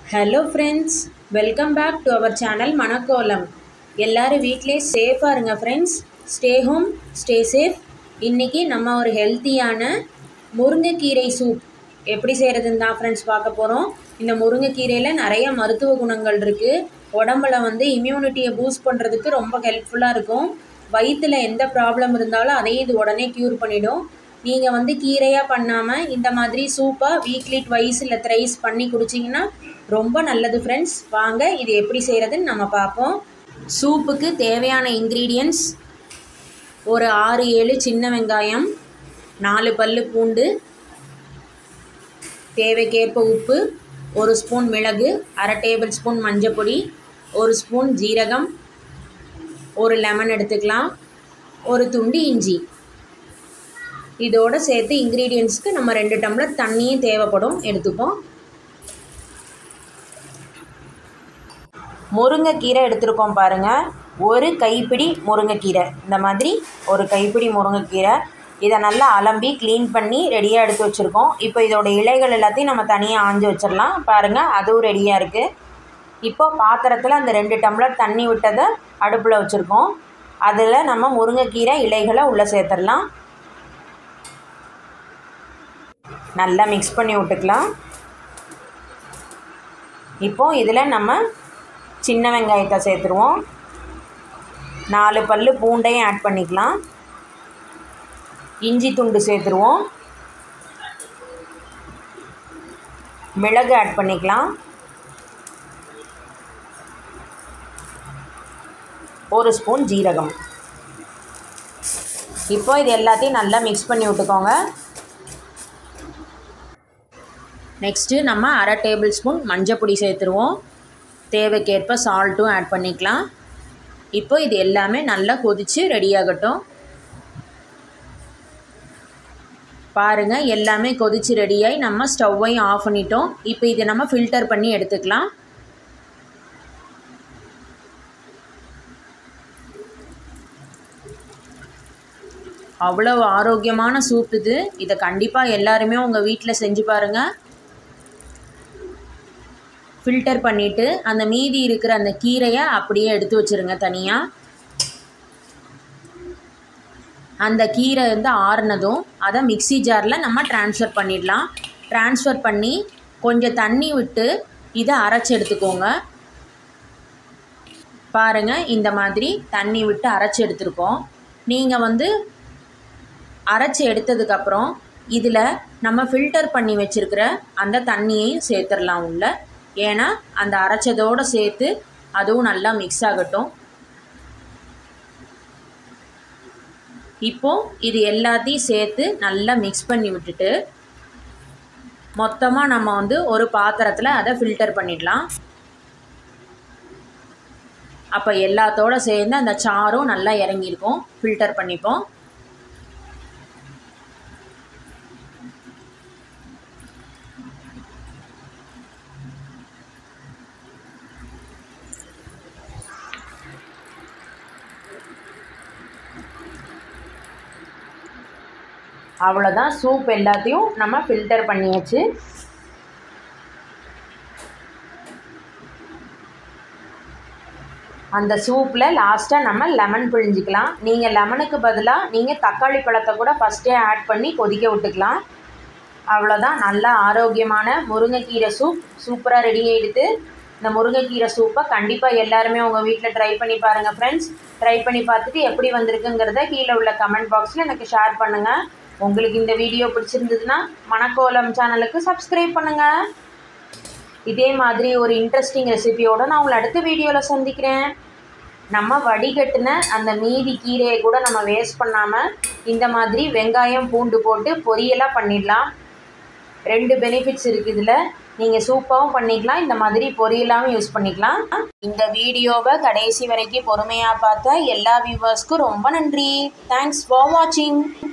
hello friends welcome back to our channel Manakkolam எல்லாரும் வீட்டிலே சேஃபாக இருங்க friends stay home stay safe இன்றைக்கி நம்ம ஒரு ஹெல்த்தியான முருங்கைக்கீரை சூப் எப்படி செய்கிறதுன்னு தான் ஃப்ரெண்ட்ஸ் பார்க்க போகிறோம் இந்த முருங்கைக்கீரையில் நிறைய மருத்துவ குணங்கள் இருக்குது உடம்புல வந்து இம்யூனிட்டியை பூஸ்ட் பண்ணுறதுக்கு ரொம்ப ஹெல்ப்ஃபுல்லாக இருக்கும் வயிற்றில் எந்த ப்ராப்ளம் இருந்தாலும் அதையும் இது உடனே க்யூர் பண்ணிடும் நீங்கள் வந்து கீரையாக பண்ணாமல் இந்த மாதிரி சூப்பாக வீக்லி ட்வைஸ் இல்லை த்ரைஸ் பண்ணி குடிச்சிங்கன்னா ரொம்ப நல்லது ஃப்ரெண்ட்ஸ் வாங்க இது எப்படி செய்கிறதுன்னு நம்ம பார்ப்போம் சூப்புக்கு தேவையான இன்க்ரீடியன்ட்ஸ் ஒரு ஆறு ஏழு சின்ன வெங்காயம் நாலு பல்லு பூண்டு தேவைக்கேற்ப உப்பு ஒரு ஸ்பூன் மிளகு அரை டேபிள் ஸ்பூன் மஞ்சப்பொடி ஒரு ஸ்பூன் ஜீரகம் ஒரு லெமன் எடுத்துக்கலாம் ஒரு துண்டு இஞ்சி இதோடு சேர்த்து இன்க்ரீடியன்ட்ஸ்க்கு நம்ம ரெண்டு டம்ளர் தண்ணியும் தேவைப்படும் எடுத்துப்போம் முருங்கைக்கீரை எடுத்திருக்கோம் பாருங்கள் ஒரு கைப்பிடி முருங்கைக்கீரை இந்த மாதிரி ஒரு கைப்பிடி முருங்கைக்கீரை இதை நல்லா அலம்பி க்ளீன் பண்ணி ரெடியாக எடுத்து வச்சுருக்கோம் இப்போ இதோட இலைகள் எல்லாத்தையும் நம்ம தனியாக ஆஞ்சு வச்சிடலாம் பாருங்கள் அதுவும் ரெடியாக இருக்குது இப்போ பாத்திரத்தில் அந்த ரெண்டு டம்ளர் தண்ணி விட்டதை அடுப்பில் வச்சுருக்கோம் அதில் நம்ம முருங்கைக்கீரை இலைகளை உள்ளே சேர்த்துடலாம் நல்லா மிக்ஸ் பண்ணி விட்டுக்கலாம் இப்போது இதில் நம்ம சின்ன வெங்காயத்தை சேர்த்துருவோம் நாலு பல் பூண்டையும் ஆட் பண்ணிக்கலாம் இஞ்சி துண்டு சேர்த்துருவோம் மிளகு ஆட் பண்ணிக்கலாம் ஒரு ஸ்பூன் ஜீரகம் இப்போ இது எல்லாத்தையும் நல்லா மிக்ஸ் பண்ணி விட்டுக்கோங்க நெக்ஸ்ட்டு நம்ம அரை டேபிள் ஸ்பூன் மஞ்சப்பொடி சேர்த்துருவோம் தேவைக்கேற்ப சால்ட்டும் ஆட் பண்ணிக்கலாம் இப்போ இது எல்லாமே நல்லா கொதித்து ரெடியாகட்டும் பாருங்கள் எல்லாமே கொதித்து ரெடியாகி நம்ம ஸ்டவ்வையும் ஆஃப் பண்ணிட்டோம் இப்போ இதை நம்ம ஃபில்டர் பண்ணி எடுத்துக்கலாம் அவ்வளோ ஆரோக்கியமான சூப் இது இதை கண்டிப்பாக எல்லாருமே உங்கள் வீட்டில் செஞ்சு பாருங்கள் ஃபில்டர் பண்ணிவிட்டு அந்த மீதி இருக்கிற அந்த கீரையை அப்படியே எடுத்து வச்சுருங்க தனியாக அந்த கீரை வந்து ஆறுனதும் அதை மிக்சி ஜாரில் நம்ம ட்ரான்ஸ்ஃபர் பண்ணிடலாம் ட்ரான்ஸ்ஃபர் பண்ணி கொஞ்சம் தண்ணி விட்டு இதை அரைச்சி எடுத்துக்கோங்க பாருங்கள் இந்த மாதிரி தண்ணி விட்டு அரைச்சி எடுத்துருக்கோம் நீங்கள் வந்து அரைச்சி எடுத்ததுக்கப்புறம் இதில் நம்ம ஃபில்டர் பண்ணி வச்சுருக்கிற அந்த தண்ணியையும் சேர்த்துடலாம் உள்ள ஏன்னா அந்த அரைச்சதோடு சேர்த்து அதுவும் நல்லா மிக்ஸ் ஆகட்டும் இப்போது இது எல்லாத்தையும் சேர்த்து நல்லா மிக்ஸ் பண்ணி விட்டுட்டு மொத்தமாக நம்ம வந்து ஒரு பாத்திரத்தில் அதை ஃபில்டர் பண்ணிடலாம் அப்போ எல்லாத்தோடு சேர்ந்து அந்த சாரும் நல்லா இறங்கியிருக்கும் ஃபில்டர் பண்ணிப்போம் அவ்வளோதான் சூப் எல்லாத்தையும் நம்ம ஃபில்டர் பண்ணியாச்சு அந்த சூப்பில் லாஸ்ட்டாக நம்ம லெமன் பிழிஞ்சிக்கலாம் நீங்கள் லெமனுக்கு பதிலாக நீங்கள் தக்காளி பழத்தை கூட ஃபஸ்ட்டே ஆட் பண்ணி கொதிக்க விட்டுக்கலாம் அவ்வளோதான் நல்லா ஆரோக்கியமான முருங்கைக்கீரை சூப் சூப்பராக ரெடி ஆகிடுது இந்த முருங்கைக்கீரை சூப்பை கண்டிப்பாக எல்லாருமே உங்கள் வீட்டில் ட்ரை பண்ணி பாருங்கள் ஃப்ரெண்ட்ஸ் ட்ரை பண்ணி பார்த்துட்டு எப்படி வந்திருக்குங்கிறத கீழே உள்ள கமெண்ட் பாக்ஸில் எனக்கு ஷேர் பண்ணுங்கள் உங்களுக்கு இந்த வீடியோ பிடிச்சிருந்ததுன்னா மணக்கோலம் சேனலுக்கு சப்ஸ்கிரைப் பண்ணுங்கள் இதே மாதிரி ஒரு இன்ட்ரெஸ்டிங் ரெசிபியோடு நான் உங்களை அடுத்த வீடியோவில் சந்திக்கிறேன் நம்ம வடிகட்டின அந்த மீதி கீரையை கூட நம்ம வேஸ்ட் பண்ணாமல் இந்த மாதிரி வெங்காயம் பூண்டு போட்டு பொரியலாக பண்ணிடலாம் ரெண்டு பெனிஃபிட்ஸ் இருக்குது இதில் நீங்கள் சூப்பாகவும் பண்ணிக்கலாம் இந்த மாதிரி பொரியலாகவும் யூஸ் பண்ணிக்கலாம் இந்த வீடியோவை கடைசி வரைக்கும் பொறுமையாக பார்த்த எல்லா வியூவர்ஸ்க்கும் ரொம்ப நன்றி தேங்க்ஸ் ஃபார் வாட்சிங்